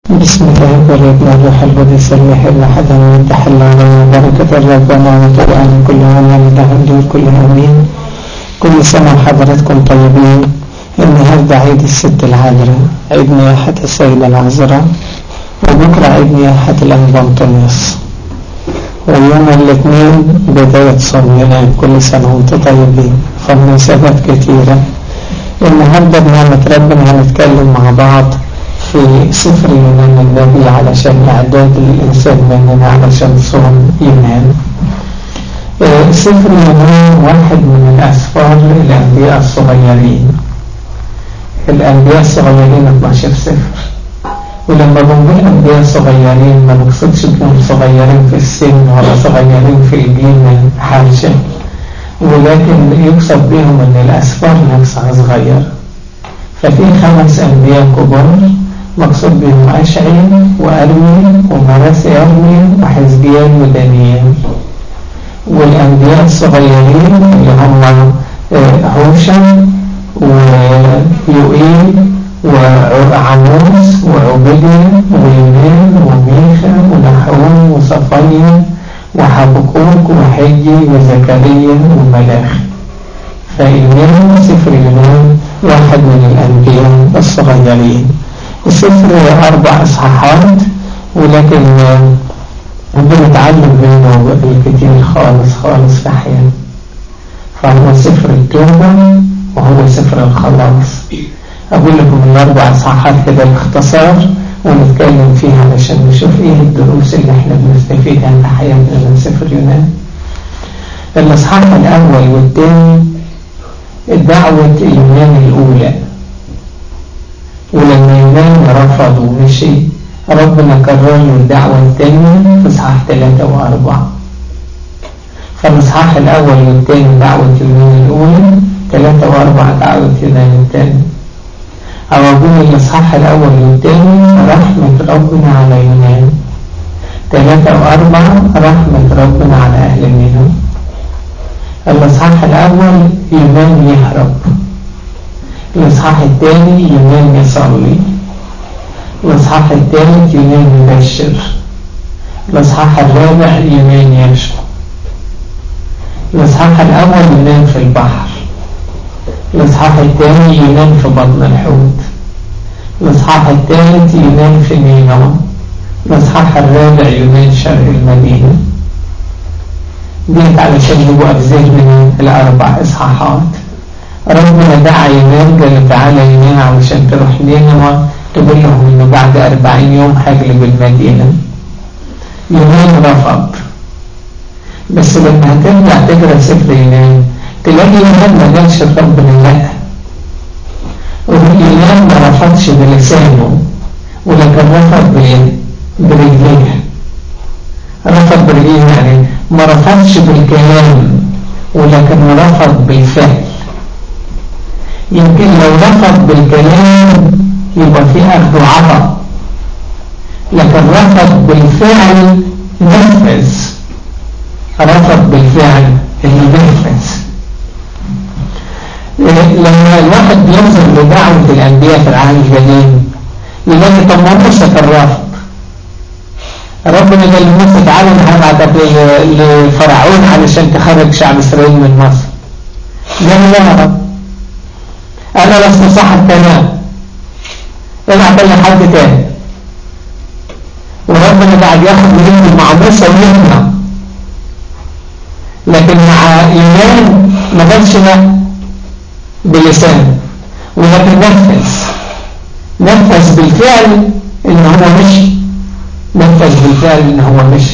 بسم الله والابن والروح القدس المحب احد من تحل علينا بركة الرب ونعمة الآن كل عام له الدور كل امين كل سنة وحضراتكم طيبين النهارده عيد الست العذراء عيد نياحة السيدة العذراء وبكرة عيد نياحة الأنبا أنطونيوس ويوم الاثنين بداية صوم يناير كل سنة وانتم طيبين فمناسبات كتيرة النهارده بنعمة ربنا هنتكلم مع بعض في سفر يونان النبي علشان إعداد الإنسان مننا علشان صوم يونان سفر يونان واحد من الأسفار الأنبياء الصغيرين الأنبياء الصغيرين 12 سفر ولما بنقول أنبياء صغيرين ما نقصدش بهم صغيرين في السن ولا صغيرين في الجيل حاشا ولكن يقصد بهم أن الأسفار نفسها صغير ففي خمس أنبياء كبار مقصود بهم أشعيل وأرميا ومراسي أرميا وحزقيال ودانيال والأنبياء الصغيرين اللي هم هوشم ويوئيل وعموس وعبديا ويونان وميخا ونحوم وصفانيا وحبقوك وحجي وزكريا وملاخي فإيمان سفر يونان واحد من الأنبياء الصغيرين السفر أربع إصحاحات ولكن بنتعلم منه الكثير خالص خالص في حياتنا فهو سفر التوبة وهو سفر الخلاص أقول لكم الأربع إصحاحات كده باختصار ونتكلم فيها علشان نشوف إيه الدروس اللي إحنا بنستفيدها في حياتنا من سفر يونان الإصحاح الأول والثاني دعوة يونان الأولى ولما يونان رفض ومشي ربنا كرر له الدعوة الثانية في إصحاح ثلاثة وأربعة فالإصحاح الأول والثاني دعوة يونان الأولى ثلاثة وأربعة دعوة يونان الثاني أو أقول الإصحاح الأول والثاني رحمة ربنا على يونان ثلاثة وأربعة رحمة ربنا على أهل النينوى الإصحاح الأول يونان يهرب الإصحاح الثاني يونان يصلي الإصحاح الثالث يونان يبشر الإصحاح الرابع يونان يشكو الإصحاح الأول يونان في البحر الإصحاح الثاني يونان في بطن الحوت الإصحاح الثالث يونان في نينوى الإصحاح الرابع يونان شرق المدينة ديت علشان يبقى في ذهننا الأربع إصحاحات ربنا دعا يونان قال تعالى يونان علشان تروح نينوى تقول لهم إنه بعد أربعين يوم هجلب المدينة يونان رفض بس لما هترجع تقرا سفر يونان تلاقي يونان ما قالش ربنا لا يونان ما رفضش بلسانه ولكن رفض برجليه رفض برجليه يعني ما رفضش بالكلام ولكن رفض بالفعل يمكن لو رفض بالكلام يبقى في أخذ وعطاء لكن رفض بالفعل نفذ رفض بالفعل اللي نفذ لما الواحد بينظر لدعوة الأنبياء في العهد القديم يلاقي طب ما موسى كان رافض ربنا قال لموسى تعالى انا هبعتك لفرعون علشان تخرج شعب اسرائيل من مصر قال لا يا رب انا لست صاحب كلام ابعت لي حد تاني وربنا قاعد ياخد ويدي مع موسى ويقنع لكن مع ايمان ما قالش لا بلسانه ولكن نفذ نفذ بالفعل ان هو مشي نفذ بالفعل ان هو مشي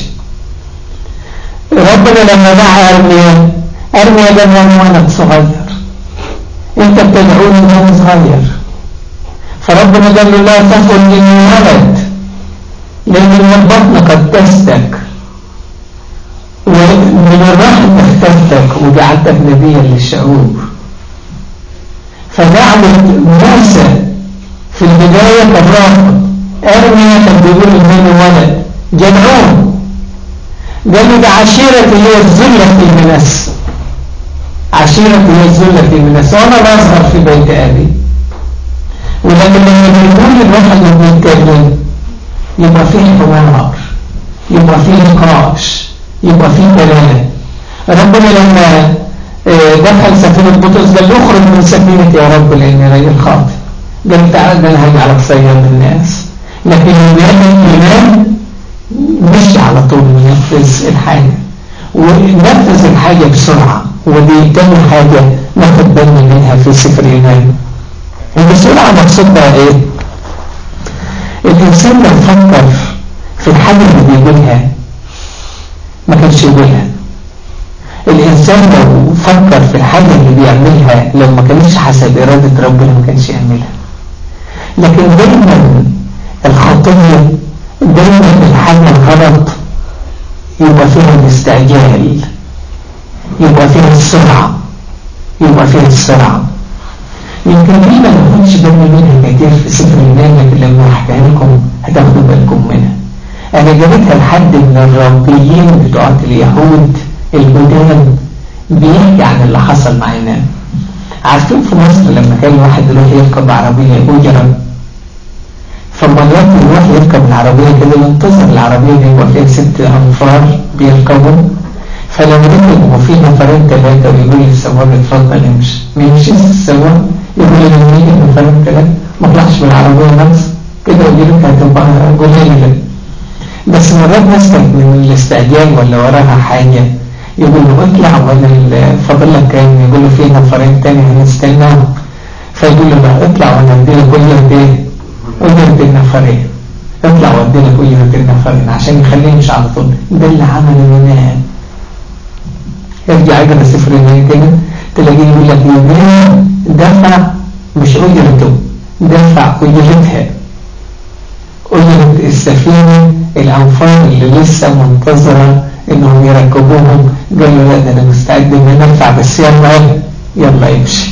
ربنا لما دعا ارميا ارميا ده وانا ولد صغير انت بتدعوني وانا صغير فربنا قال له لا تقل اني ولد لان من البطن قدستك ومن الرحم اخترتك وجعلتك نبيا للشعوب فدعوة موسى في البداية كان رافض ارميا كان بيقول انني ولد جدعون قال له ده عشيرتي هي الذلة في منس عشيرتي هي الذلة في منس وانا بظهر في بيت ابي ولكن لما بيقول الروح اللي بيتكلم يبقى فيه حوار يبقى فيه نقاش يبقى فيه كلام ربنا لما دخل سفينة بطرس قال له اخرج من سفينة يا رب لأني راجل خاطئ قال تعال ده انا هجعلك صياد الناس لكن الإيمان مش على طول ينفذ الحاجة ونفذ الحاجة بسرعة ودي تاني حاجة ناخد بالنا منها في سفر الإيمان البسرعة مقصود بقى ايه الإنسان لو فكر في الحاجة اللي بيقولها ما كانش يقولها الإنسان لو فكر في الحاجة اللي بيعملها لو ما كانش حسب إرادة ربنا ما كانش يعملها لكن دايما الخطية دايما الحاجة الغلط يبقى فيها الاستعجال يبقى فيها السرعة يبقى فيها السرعة يمكن دي ما ناخدش بالنا منها كتير في سفر الإيمان لكن لما أحكيها لكم هتاخدوا بالكم منها أنا جابتها لحد من الربيين بتوعت اليهود الجداد بيحكي عن اللي حصل معانا عارفين في مصر لما كان الواحد يروح يركب عربية أجرة فمرات يروح يركب العربية كده ينتظر العربية اللي يبقى فيها ست أنفار بيركبوا فلو ركبوا في نفرين ثلاثة ويقول لي السواق اتفضل امشي ما يمشيش السواق يقول لي لما يجي نفرين ثلاثة ما طلعش من العربية نفس كده يقول لك هتبقى قليلة بس مرات ناس كانت من الاستعجال ولا وراها حاجة يقول له اطلع ولا فاضل لك كام يقول له في نفرين تاني هنستناهم فيقول له لا اطلع وانا ادي لك اجرة ايه؟ اجرة النفرين اطلع وادي لك اجرة النفرين عشان يخليه مش على طول ده اللي عمل اليونان ارجع اجرة سفر اليونان كده تلاقيه يقول لك اليونان دفع مش اجرته دفع اجرتها أجرة السفينة الأنفار اللي لسه منتظرة إنهم يركبوهم قالوا لا ده أنا مستعد إن أنا أدفع بس يلا يلا امشي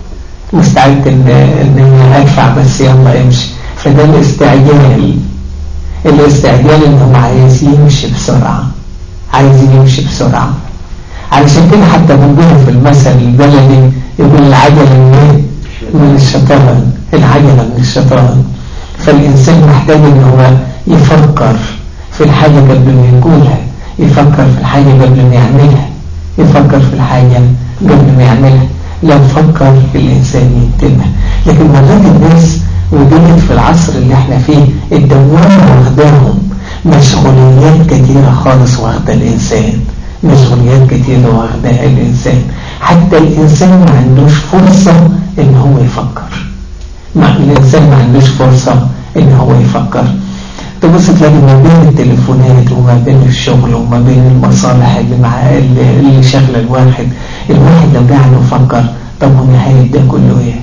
مستعد إن إن أنا أدفع بس يلا امشي فده الاستعجال الاستعجال إنهم عايز يمشي بسرعة عايز يمشي بسرعة علشان كده حتى بنقول في المثل البلدي يقول العجلة من من الشيطان العجلة من الشيطان فالإنسان محتاج إن هو يفكر في الحاجة قبل ما يقولها يفكر في الحاجة قبل ما يعملها يفكر في الحاجة قبل ما يعملها لو فكر الإنسان يتمها لكن مرات الناس وديت في العصر اللي احنا فيه الدوامة واخداهم مشغوليات كتيرة خالص واخدة الإنسان مشغوليات كتيرة واخدها الإنسان حتى الإنسان ما عندوش فرصة إن هو يفكر مع الإنسان ما عندوش فرصة إن هو يفكر تبص تلاقي ما بين التليفونات وما بين الشغل وما بين المصالح اللي مع اللي, اللي شغله الواحد الواحد لو قاعد يفكر طب ونهاية ده كله ايه؟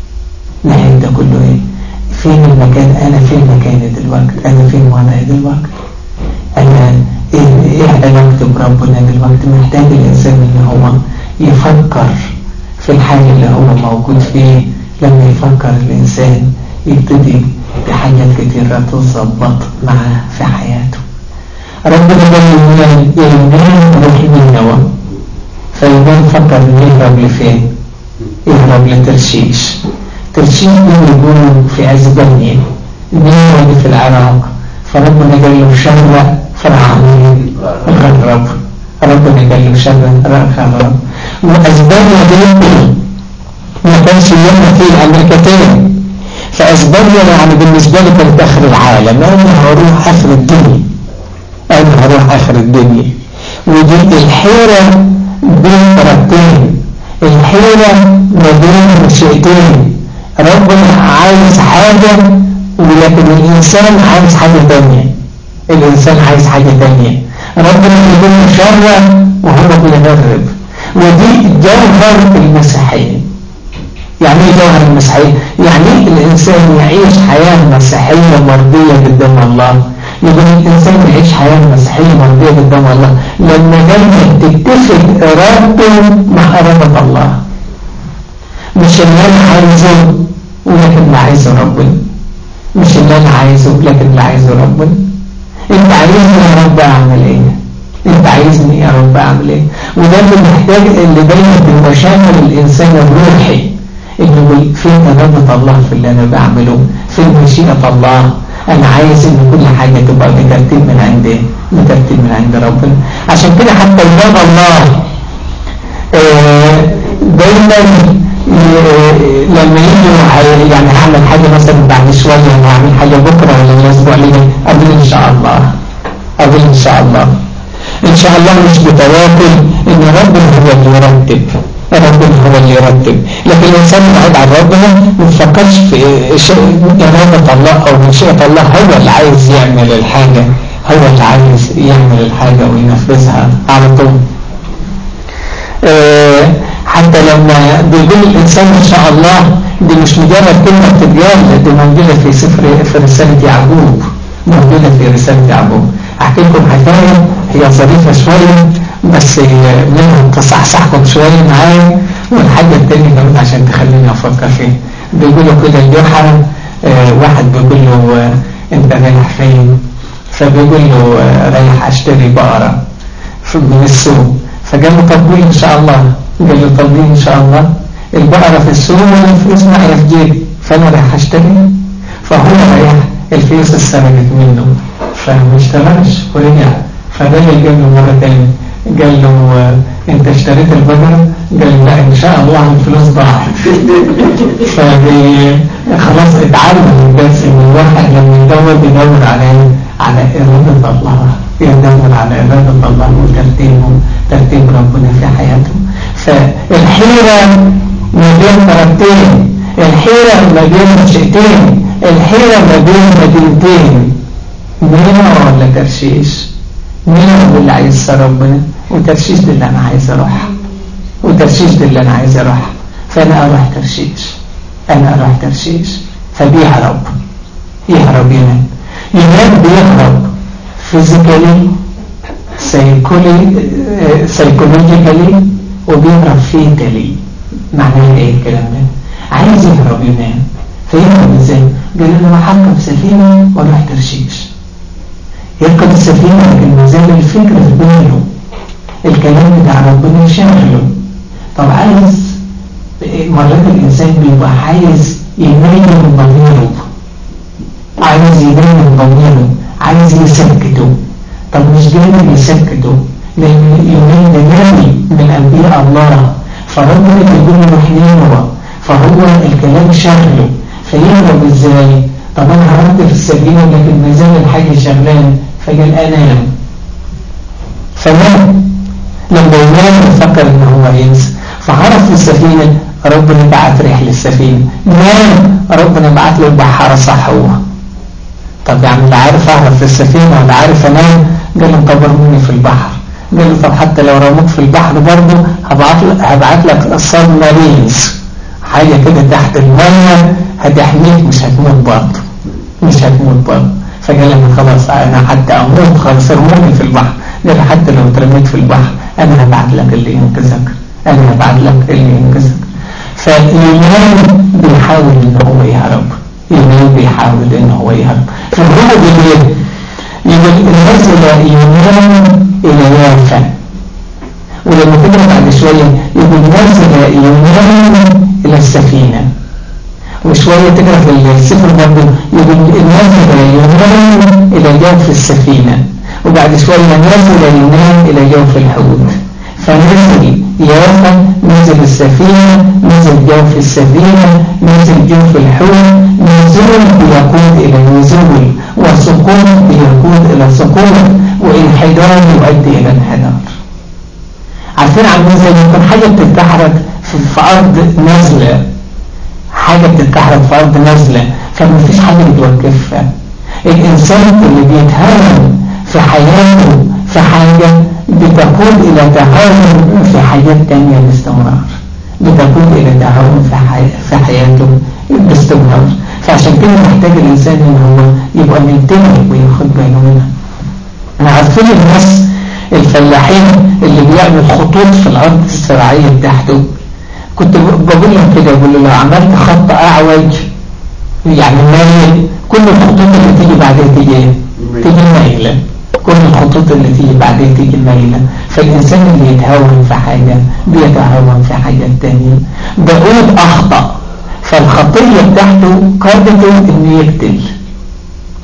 نهاية ده كله ايه؟ فين المكان انا فين مكاني دلوقتي؟ انا فين وضعي دلوقتي؟ انا ايه ايه علاقتي بربنا دلوقتي؟ محتاج الانسان ان هو يفكر في الحاجة اللي هو موجود فيه لما يفكر الإنسان يبتدي بحاجات كتيرة تظبط معاه في حياته ربنا قال لليونان يا يونان روح نينوى فيونان فكر يهرب لفين؟ يهرب لترشيش ترشيش دول يقولوا في أسبانيا نينوى دي في العراق فربنا قال له شر فرعونين غرب ربنا قال له شر غرب وأسبانيا دي ما كانش يومها في الامريكتين فاسبانيا يعني بالنسبة لي كانت اخر العالم انا هروح اخر الدنيا انا هروح اخر الدنيا ودي الحيرة بين طرفين الحيرة ما بين شيئين ربنا عايز حاجة ولكن الانسان عايز حاجة تانية الانسان عايز حاجة تانية ربنا يقول شر وهو بيغرب ودي جوهر المسيحيه يعني ايه جوهر المسيحية؟ يعني الإنسان يعيش حياة مسيحية مرضية قدام الله يقول الإنسان يعيش حياة مسيحية مرضية قدام الله لما دايما تتفق إرادته مع إرادة الله مش اللي أنا عايزه ولكن اللي عايزه ربنا مش اللي أنا عايزه لكن اللي عايزه ربنا أنت عايزني يا رب أعمل إيه؟ أنت عايزني يا رب أعمل إيه؟ وده اللي محتاج اللي دايما بيبقى شاغل الإنسان الروحي انه فين إرادة الله في اللي أنا بعمله فين مشيئة الله انا عايز ان كل حاجة تبقى بترتيب من عند بترتيب من عند ربنا عشان كده حتى ولاد الله دايما لما يجوا يعني هعمل حاجة مثلا بعد شوية هعمل حاجة بكرة ولا الاسبوع اللي قبل ان شاء الله قبل ان شاء الله ان شاء الله مش بتواكل ان ربنا هو اللي يرتب ربنا هو اللي يرتب لكن الانسان بعيد عن ربنا ما بيفكرش في شيء اراده الله او مشيئه الله هو اللي عايز يعمل الحاجه هو اللي عايز يعمل الحاجه وينفذها على طول أه حتى لما بيقول الانسان ان شاء الله دي مش مجرد كلمه بتتقال دي موجوده في سفر في رساله يعقوب موجوده في رساله يعقوب احكي لكم حكايه هي ظريفه شويه بس منها تصحصحكم شويه معايا والحاجه الثانيه كمان عشان تخليني افكر فيه بيقولوا كده الجحا آه واحد بيقول له آه انت رايح فين فبيقول له آه رايح اشتري بقره من السوق فقال له طب قول ان شاء الله قال له طب ان شاء الله البقره في السوق والفلوس معايا في جيبي فانا رايح اشتري فهو رايح الفلوس اتسرقت منه فما اشتغلش ورجع فده اللي قال له مرة تاني قال له انت اشتريت البقرة قال لا ان شاء الله الفلوس ضاعت فبي خلاص اتعلم الدرس ان الواحد لما يدور بيدور على على إرادة الله يدور على إرادة الله وترتيبه ترتيب ربنا في حياته فالحيرة ما بين طرفين الحيرة ما بين مشيئتين الحيرة ما بين مدينتين مينا ولا ترشيش مينا هو اللي عايز ربنا وترشيش ده اللي انا عايز اروح وترشيش ده اللي انا عايز اروح فانا اروح ترشيش انا اروح ترشيش فبيهرب يهرب ينام ينام بيهرب فيزيكالي سايكولوجيكالي وبيهرب فيتالي معناه ايه الكلام ده عايز يهرب ينام فيهرب ازاي قال له هركب سفينه واروح ترشيش يركب السفينة لكن ما زال الفكر في باله الكلام بتاع ربنا شاغله طب عايز مرات الإنسان بيبقى عايز ينيم ضميره عايز ينيم ضميره عايز يسكته طب مش قادر يسكته لأن يومين ده نبي من أنبياء الله فربنا بيقول له روح نينوى فهو الكلام شاغله فيهرب ازاي طب انا هربت في السفينه لكن ما زال الحاجه شغلان فقال انام فنام لما ينام يفكر ان هو ينسى فعرف في السفينه ربنا بعت ريح للسفينه نام ربنا بعت له البحاره صحوه طب يعني لا عارف اهرب في السفينه ولا عارف انام قال له طب ارموني في البحر قال له طب حتى لو رموك في البحر برضه هبعت لك هبعت لك سبمارينز حاجه كده تحت الميه هتحميك مش هتموت برضه مش هتموت برضه فقال لنا خلاص انا حتى اموت خلاص ارموني في البحر قال حتى لو اترميت في البحر انا هبعت لك اللي ينقذك انا هبعت لك اللي ينقذك فالإيمان بيحاول ان هو يهرب الإيمان بيحاول ان هو يهرب فهو بيقول يقول نزل يونان الى يافا ولما تقرا بعد شويه يقول نزل يونان الى السفينه وشوية تقرأ في السفر برضه يقول نزل يونان إلى جوف السفينة وبعد شوية نزل يونان إلى جوف الحوت فنزل يافا نزل السفينة نزل جوف السفينة نزل جوف الحوت نزول بيقود إلى نزول وسقوط بيقود إلى سقوط وانحدار يؤدي إلى انحدار عارفين عاملين زي ما يكون حاجة بتتحرك في أرض نازلة حاجة بتتكحرك في أرض نازلة فمفيش حاجة بتوقفها الإنسان اللي بيتهاون في حياته في حاجة بتقود إلى تهاون في حاجات تانية باستمرار بتقود إلى تهاون في, حي... في حياته باستمرار فعشان كده محتاج الإنسان إن هو يبقى منتبه وياخد باله منها أنا عارفين الناس الفلاحين اللي بيعمل خطوط في الأرض الزراعية بتاعته كنت بقول لهم كده بقول له لو عملت خط اعوج يعني مايل كل الخطوط اللي تيجي بعدين تيجي ايه؟ تيجي مايله كل الخطوط اللي تيجي بعدين تيجي مايله فالانسان اللي يتهاون في حاجه بيتهاون في حاجه تانية داود اخطا فالخطيه بتاعته قادته انه يقتل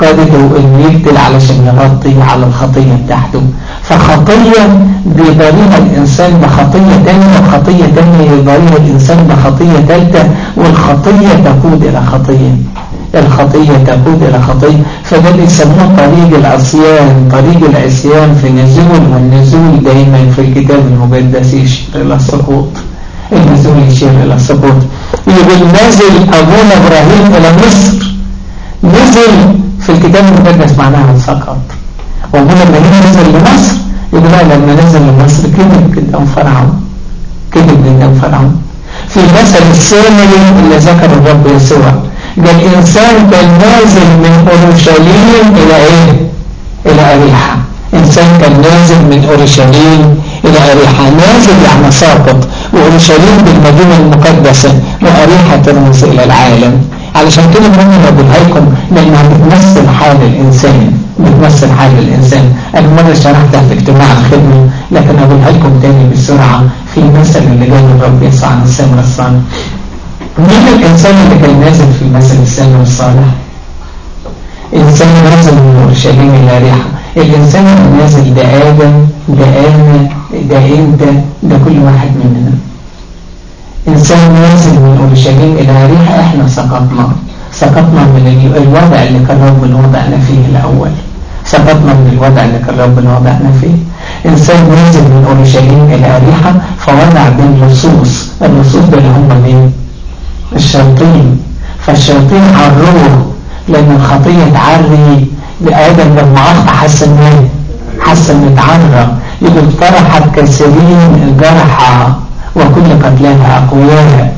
قادته انه يقتل علشان يغطي على الخطية بتاعته فخطية بيضاريها الإنسان بخطية تانية وخطية تانية يضاريها الإنسان بخطية تالتة والخطية تقود إلى خطية الخطية تقود إلى خطية فده اللي يسموه طريق العصيان طريق العصيان في نزول والنزول دايما في الكتاب المقدس يشير إلى السقوط النزول يشير إلى السقوط يقول نازل أبونا إبراهيم إلى مصر نزل في الكتاب المقدس معناها سقط وأبونا إبراهيم نزل لمصر يقول لا لما نزل لمصر كذب قدام فرعون كذب قدام فرعون في المثل الثاني اللي ذكر الرب يسوع ده الإنسان كان نازل من أورشليم إلى إيه؟ إلى أريحة إنسان كان نازل من أورشليم إلى أريحة نازل يعني ساقط وأورشليم بالمدينة المقدسة وأريحة ترمز إلى العالم علشان كده ممكن أقولها لكم لأنها بتمثل حال الإنسان بتمثل حال الإنسان أنا مرة شرحتها في اجتماع الخدمة لكن أقولها لكم تاني بسرعة في المثل اللي جاي الرب يسوع عن السامر الصالح مين الإنسان اللي كان نازل في المثل السامر الصالح إنسان نازل من أورشليم إلى ريحة الإنسان اللي نازل ده آدم ده أنا ده أنت ده كل واحد مننا إنسان نازل من أورشليم إلى ريحة إحنا سقطنا سقطنا من الوضع اللي كان ربنا وضعنا فيه الأول سقطنا من الوضع اللي كان ربنا وضعنا فيه إنسان نازل من أورشليم إلى ريحة فوضع بين لصوص اللصوص ده اللي هم مين؟ الشياطين فالشياطين عروه لأن الخطية تعري لآدم لما أخطأ حس إنه حس إنه اتعرى يقول طرحت كثيرين الجرحى وكل قتلاها أقوياء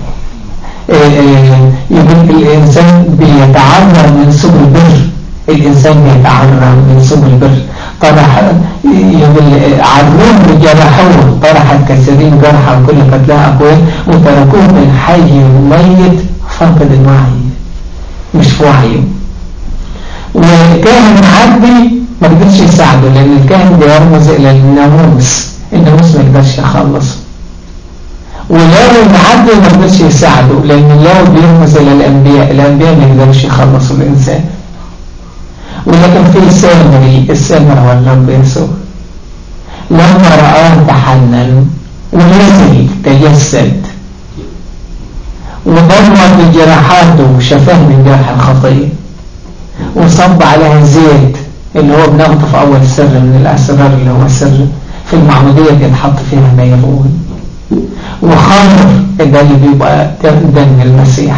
يقول الإنسان بيتعرى من سبل البر الإنسان بيتعرى من سبل البر طرح يقول عروه بجرحوه طرحت كثيرين جرحى وكل قتلاها أقوياء وتركوه من حي وميت فقد الوعي مش في وعيه والكاهن معدي ما قدرش يساعده لأن الكاهن ده يرمز إلى الناموس الناموس ما يقدرش يخلصه ولو معدي ما قدرش يساعده لأن لو بيرمز إلى الأنبياء الأنبياء ما يقدرش يخلصوا الإنسان ولكن في سامري السامر هو الرب يسوع لما رآه تحنن ونزل تجسد وضمد جراحاته وشفاه من جرح الخطيه وصب عليها زيت اللي هو بناخده في أول سر من الأسرار اللي هو سر في المعمودية بيتحط فيها ميرون وخمر ده اللي بيبقى دم المسيح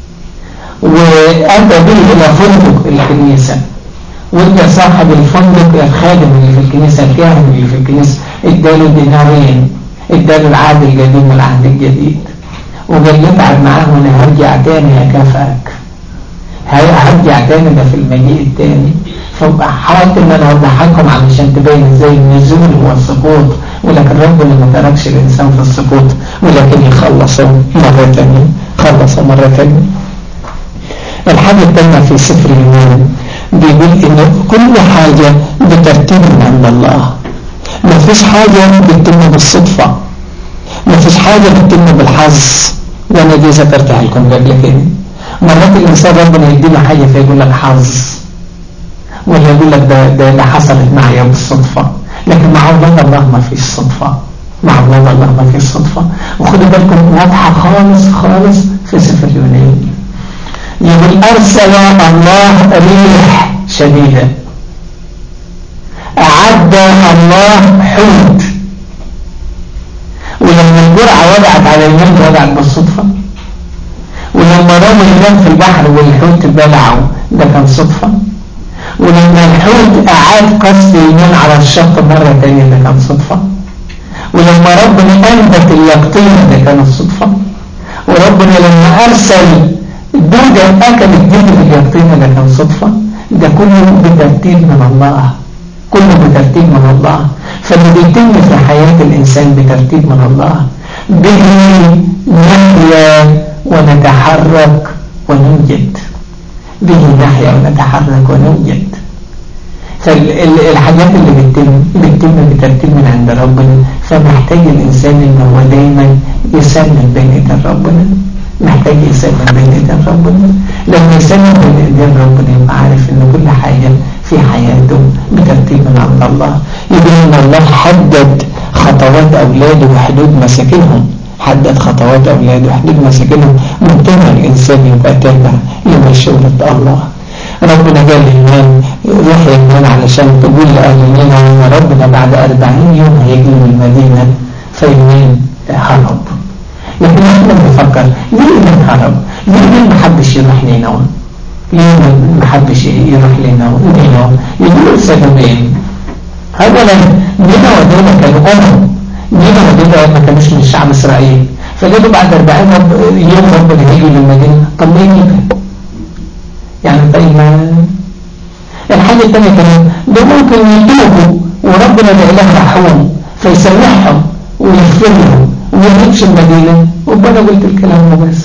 وأتى به إلى فندق الكنيسة وادى صاحب الفندق الخادم اللي في الكنيسة الكاهن اللي في الكنيسة اداله دينارين اداله العهد القديم والعهد الجديد وقال يتعب معاه وانا هرجع تاني اكافئك هرجع تاني ده في المجيء التاني فحاولت ان انا اوضحكم علشان تبين ازاي النزول هو السقوط ولكن ربنا ما تركش الانسان في السقوط ولكن يخلصه مرة تانية خلصه مرة تانية الحاجة التانية في سفر الإيمان بيقول إن كل حاجة بترتيب من عند الله ما فيش حاجة بتتم بالصدفة ما فيش حاجة بتتم بالحظ وانا دي ذكرتها لكم قبل كده مرات الإنسان ربنا يدينا حاجة فيقول لك حظ ولا يقول لك ده, ده, ده حصلت معي بالصدفة لكن مع الله الله ما فيش صدفة مع الله الله ما فيش صدفة وخدوا بالكم واضحة خالص خالص في سفر اليونان يقول أرسل الله ريح شديدة أعد الله حوت ولما الجرعة وضعت على اليمين وضعت بالصدفة ولما رموا اليمين في البحر والحوت بلعوا ده كان صدفة ولما الحوت أعاد قصد اليمين على الشط مرة تانية ده كان صدفة ولما ربنا أنبت اليقطين ده كان الصدفة وربنا لما أرسل دودة أكلت جدر اليقطين ده كان صدفة ده كله بترتيب من الله كله بترتيب من الله فاللي بيتم في حياة الإنسان بترتيب من الله به نحيا ونتحرك ونوجد به نحيا ونتحرك ونوجد فالحاجات اللي بتتم بتتم بترتيب من عند ربنا فمحتاج الإنسان إن هو دايما يسلم بين إيدين ربنا محتاج يسلم بين إيدين ربنا لما يسلم بين ايدين ربنا يبقى عارف ان كل حاجة في حياته بترتيب من عند الله يقول ان الله حدد خطوات اولاده وحدود مساكنهم حدد خطوات اولاده وحدود مساكنهم منتهى الانسان يبقى تابع لمشورة الله ربنا قال للإمام روح يا إمام علشان تقول لأهل المدينة أن ربنا بعد أربعين يوم هيجي من المدينة فيمين هرب لكن احنا بنفكر ليه إمام هرب؟ ليه إمام ما حبش يروح نينوى؟ ليه ما حبش يروح نينوى؟ يقولوا سببين أولا نينوى دول كانوا أمم نينوى دول ما كانوش من شعب إسرائيل فقالوا بعد 40 يوم ربنا هيجي للمدينة طب ليه كده؟ يعني طيب ما الحاجة الثانية كمان ده ممكن يتوبوا وربنا الإله رحوم فيسامحهم ويغفر لهم وما يجيبش المدينة وأنا قلت الكلام ده بس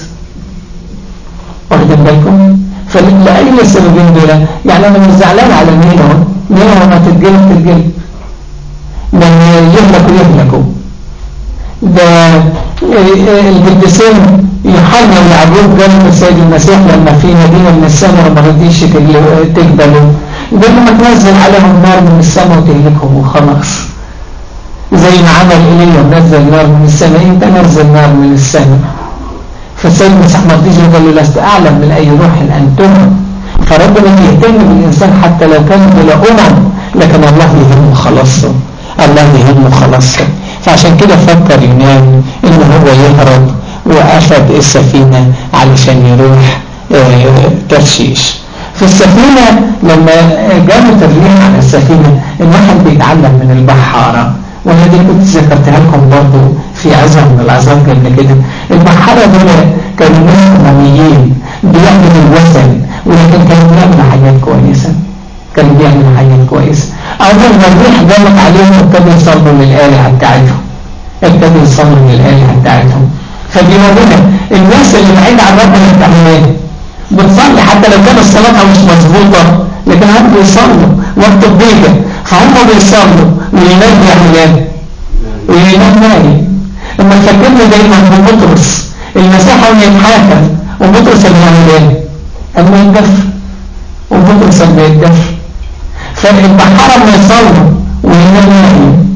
واخدين بالكم فلأي السببين دول يعني أنا مش زعلان على نينو نينو ما تتجلب تتجلب من يهلكوا يهلكوا ده القديسين يوحنا ويعقوب قالوا السيد المسيح لما في مدينة من السماء ما رضيش تقبلوا قال له ما تنزل عليهم نار من السماء وتهلكهم وخلاص زي ما عمل إليه ونزل نار من السماء انت نزل نار من السماء فالسيد المسيح ما رضيش قال له لست أعلم من أي روح أنتم فربنا يهتم بالإنسان حتى لو كان بلا أمم لكن الله يهمه خلاصه الله يهمه خلاصه فعشان كده فكر ينام ان هو يهرب واخد السفينة علشان يروح اه ترشيش في السفينة لما جابت الريح على السفينة الواحد بيتعلم من البحارة وانا دي كنت ذكرتها لكم برضو في عزم من العظام قبل كده البحارة دول كانوا ناس أمميين بيعملوا الوثن ولكن كانوا بيعملوا حاجات كويسة كانوا بيعملوا حاجات كويسة أول ما الريح جامت عليهم ابتدوا يصلوا للآلهة بتاعتهم ابتدوا يصلوا للآلهة بتاعتهم فبيورونا الناس اللي بعيد عن ربنا بتعمل ايه؟ بتصلي حتى لو كانت صلاتها مش مظبوطة لكن هم بيصلوا وقت الضيقة فهم بيصلوا والإمام بيعمل ايه؟ والإمام نايم لما تفكرني دايما ببطرس المسيح هو يتحاكم وبطرس اللي بيعمل ايه؟ أما يتدفى وبطرس اللي يتدفى فالبحارة ما يصلوا والإمام نايم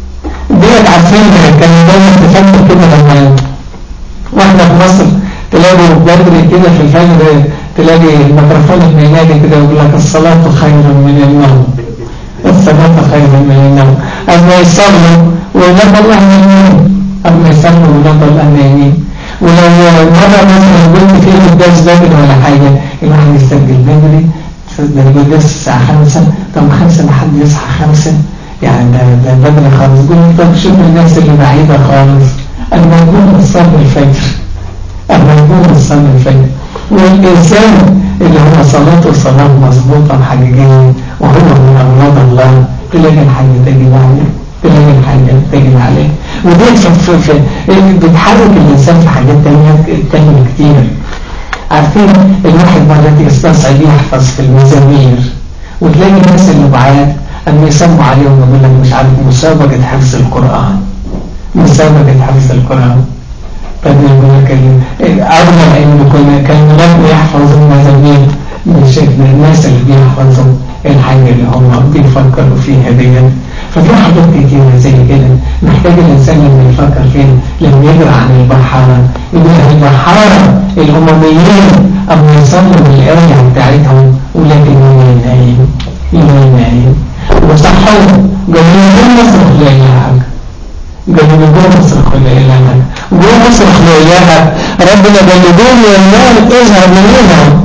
ديت عارفين كان دايما تفكر كده لما واحنا في مصر تلاقوا بدري كده في الفجر تلاقي الميكروفون بينادي كده يقول لك الصلاة خير من النوم الصلاة خير من النوم أما يصلوا ونبى الله نايمين أما يصلوا ونبى الله نايمين ولو مرة مثلا قلت في القداس بدري ولا حاجة الواحد يسجل بدري ده القداس الساعة خمسة طب خمسة لحد يصحى خمسة يعني ده, ده بدري خالص قلت طب شوف الناس اللي بعيدة خالص أما يكون مصلي الفجر أما يكون مصلي الفجر والإنسان اللي هو صلاته صلاة مظبوطة حقيقية وهو من أولاد الله تلاقي الحاجة تجد عليه تلاقي الحاجة تجد عليه ودي في في بتحرك الإنسان في حاجات تانية تانية كتير عارفين الواحد مرات يستصعب يحفظ في المزامير وتلاقي الناس اللي بعاد أما يسموا عليهم يقول لك مش عارف مسابقة حفظ القرآن مسابقة حفظ القرآن طب يقول لك أغلب أن كنا كان رب يحفظ المزامير مش الناس اللي بيحفظوا الحاجة اللي هم بيفكروا فيها دي ففي حاجات كتيرة زي كده محتاج الإنسان لما يفكر فيها لما يقرأ عن البحارة يقول البحارة الأمميين أما يصلوا بالآية بتاعتهم ولكن يوم نايم يوم نايم وصحوا قالوا لهم مصرخ لا إله قالوا له قوم مصرخ لا إله قوم مصرخ لا إله ربنا قال له قوم يا النار اذهب من هنا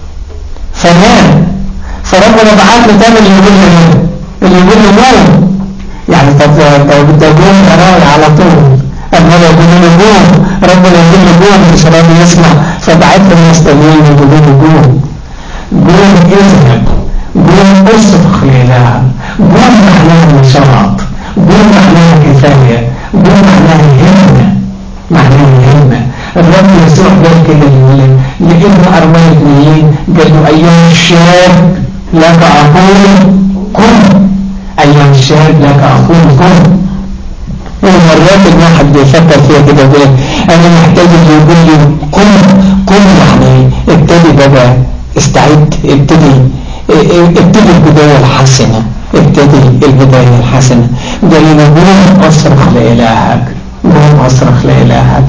فنام فربنا بعت له تاني اللي يقول له اللي يقول له قوم يعني طب طب ده قوم وراي على طول أما لو يقول له قوم ربنا يقول له قوم مش راضي يسمع فبعت له ناس تانيين يقولوا له قوم قوم اذهب قوم اصرخ لله قوم معناها نشاط قوم معناها كفاية قوم معناها همة معناها همة الرب يسوع قال كده لابن أرمية ابنيين قال له أيها الشاب لك أقول قم أيها الشاب لك أقول قم مرات الواحد بيفكر فيها كده يقول انا محتاج اللي يقول لي قم قم يعني ابتدي ابتدي بقى استعد ابتدي ابتدي البداية الحسنة ابتدي البداية الحسنة قال لنا قوم اصرخ لإلهك قوم اصرخ لإلهك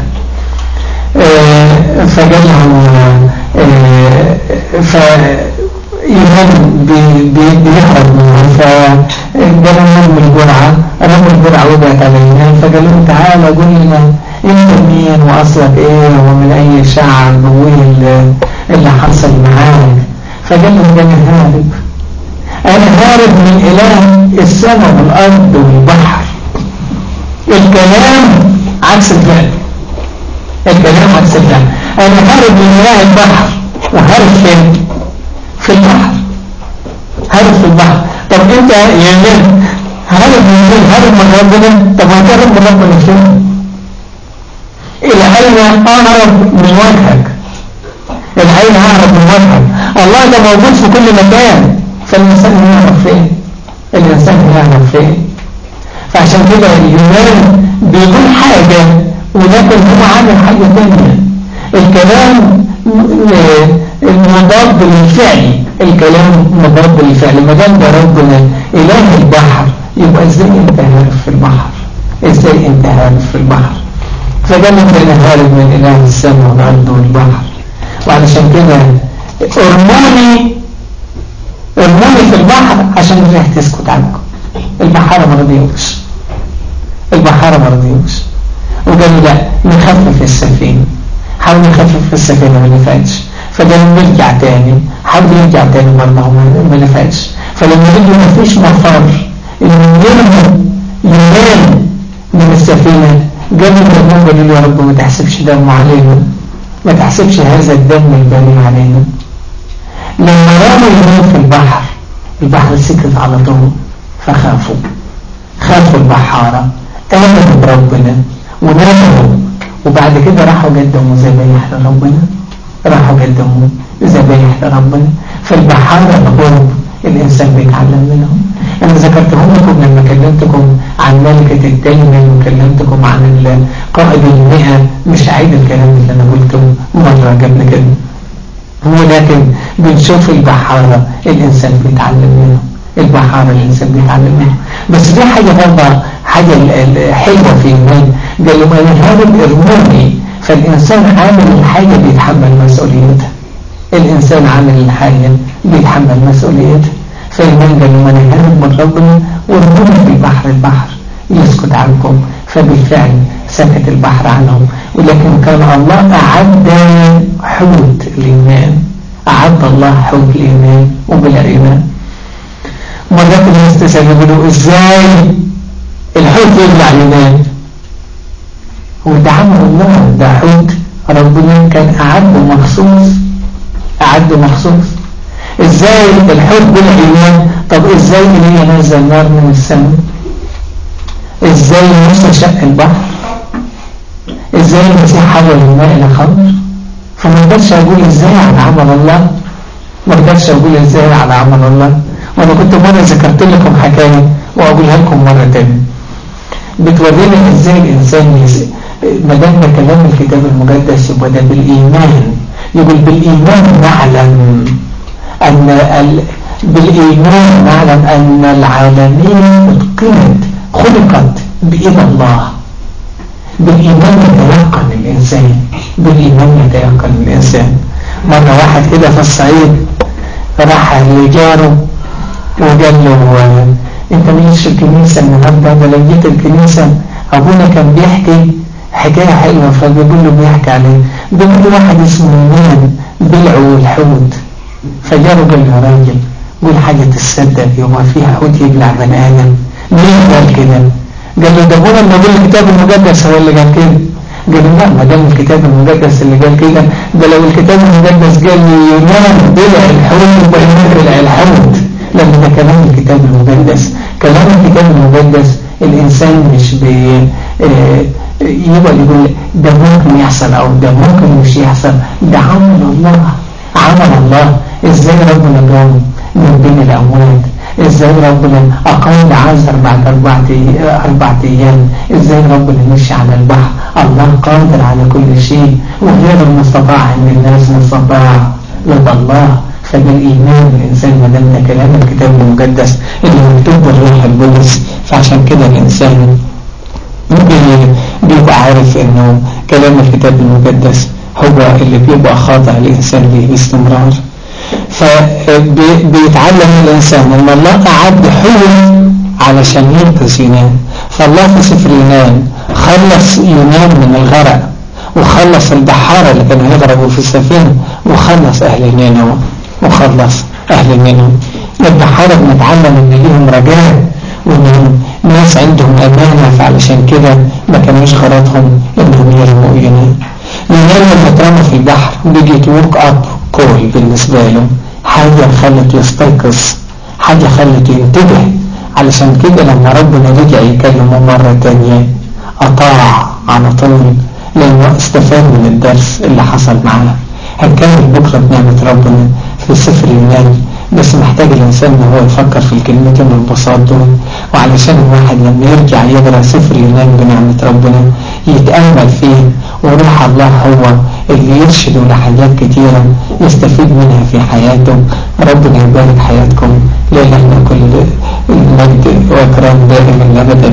اه فقال لهم اه ف ينام بيهرب منه فقال لهم الجرعة رموا الجرعة وقعت على ينام فقال لهم تعالى قول لنا انت مين واصلك ايه ومن اي شعب وايه اللي حصل معاك فقال لهم ده انا هارب انا هارب من اله السماء والارض والبحر الكلام عكس الفعل الكلام عكس الفعل انا هارب من اله البحر وهارب فين في البحر هارب في البحر طب انت يا من هارب من مين هارب من ربنا طب هتهرب من ربنا فين الى اين اهرب من وجهك الى اين اهرب من وجهك الله ده موجود في كل مكان فالإنسان يعرف فين الإنسان يعرف فين فعشان كده اليونان بيقول حاجة ولكن هو عامل حاجة تانية الكلام مضاد للفعل الكلام مضاد للفعل ما دام ده ربنا إله البحر يبقى ازاي انت هارب في البحر ازاي انت هارب في البحر فقال لك انا هارب من إله السماء والأرض والبحر وعلشان كده ارموني ارموني في البحر عشان الريح تسكت عنكم البحارة ما رضيوش البحارة ما رضيوش وقالوا لا نخفف السفينة حاول نخفف السفينة ما نفعتش فقالوا نرجع تاني حاول يرجع تاني برضه ما نفعتش فلما رجعوا ما فيش مفر ان يرموا ينام من السفينة قالوا لهم قالوا يا رب ما تحسبش دم علينا ما تحسبش هذا الدم البني علينا لما رموا اليمين في البحر البحر سكت على طول فخافوا خافوا البحارة آمنوا بربنا وناموا وبعد كده راحوا قدموا ذبايح لربنا راحوا قدموا ذبايح لربنا فالبحارة الغرب الإنسان بيتعلم منهم أنا ذكرتهم لكم لما كلمتكم عن ملكة الدايمن وكلمتكم عن قائد المئة مش عيد الكلام اللي أنا قلته مرة قبل كده ولكن بنشوف البحارة الإنسان بيتعلم منه البحارة الإنسان بيتعلم منه بس في حاجة برضه حاجة حلوة في إيمان قال له أنا هذا ارموني فالإنسان عامل الحاجة بيتحمل مسؤوليتها الإنسان عامل الحاجة بيتحمل مسؤوليتها فإيمان قال له أنا هارب من ربنا وارموني في البحر البحر يسكت عنكم فبالفعل سكت البحر عنهم ولكن كان الله أعد حوت الإيمان أعد الله حوت الإيمان وبلا إيمان مرات الناس تسأل يقولوا إزاي الحوت يبلع الإيمان وده عمل الله ده حوت ربنا كان أعد مخصوص أعد مخصوص إزاي الحوت بلا إيمان طب إزاي إليه نزل نار من السماء إزاي موسى شق البحر ازاي المسيح حول الماء الى خمر فما اقدرش اقول ازاي على عمل الله ما اقدرش اقول ازاي على عمل الله وانا كنت مرة ذكرت لكم حكاية واقولها لكم مرة تانية بتورينا ازاي الانسان ما دام كلام الكتاب المقدس يبقى ده بالايمان يقول بالايمان نعلم ان ال... بالايمان نعلم ان العالمين اتقنت خلقت بايد الله بالإيمان يتيقن الإنسان بالإيمان يتيقن الإنسان مرة واحد كده في الصعيد راح لجاره وقال له انت ميش الكنيسة النهاردة ده لو جيت الكنيسة ابونا كان بيحكي حكاية حلوة فبيقول له بيحكي عليه بيقول له واحد اسمه مين بلعوا الحوت فجاره قال له راجل قول حاجة تصدق يبقى فيها حوت يبلع بني آدم ليه قال كده قال له ده ابونا لما قال الكتاب المقدس هو اللي قال كده قال له لا ما دام الكتاب المقدس اللي قال كده ده لو الكتاب المقدس قال لي ينام بلع الحوت يبقى بلع الحوت لما ده كلام الكتاب المقدس كلام الكتاب المقدس الإنسان مش بي يبقى يقول ده ممكن يحصل أو ده ممكن مش يحصل ده عمل الله عمل الله إزاي ربنا قام من بين الأموات إزاي ربنا أقام عازر بعد أربعة أربعة أيام إزاي ربنا مشي على البحر الله قادر على كل شيء وغير المستطاع عند الناس مستطاع لدى الله فبالإيمان الإنسان ما دام ده كلام الكتاب المقدس اللي مكتوب بالروح القدس فعشان كده الإنسان بيبقى عارف إنه كلام الكتاب المقدس هو اللي بيبقى خاضع الإنسان ليه باستمرار فبيتعلم الإنسان إن الله أعد حول علشان ينقذ يونان فالله في سفر يونان خلص يونان من الغرق وخلص البحارة اللي كانوا يغرقوا في السفينة وخلص أهل نينوى وخلص أهل نينوى البحارة بنتعلم إن ليهم رجاء وإن ناس عندهم أمانة فعلشان كده ما كانوش غرضهم إنهم يرموا يونان يونان لما اترمى في البحر بيجي ووك أب كول بالنسبة له حاجة خلت يستيقظ حاجة خلت ينتبه علشان كده لما ربنا رجع يكلمه مرة تانية أطاع على طول لأنه استفاد من الدرس اللي حصل معاه هنكمل بكرة بنعمة ربنا في سفر يونان بس محتاج الإنسان إن هو يفكر في الكلمتين البساط دول وعلشان الواحد لما يرجع يقرأ سفر يونان بنعمة ربنا يتأمل فيه وروح الله هو اللي يرشده لحاجات كتيرة يستفيد منها في حياته ربنا يبارك حياتكم لإلهنا كل المجد وإكرام دائما أبدا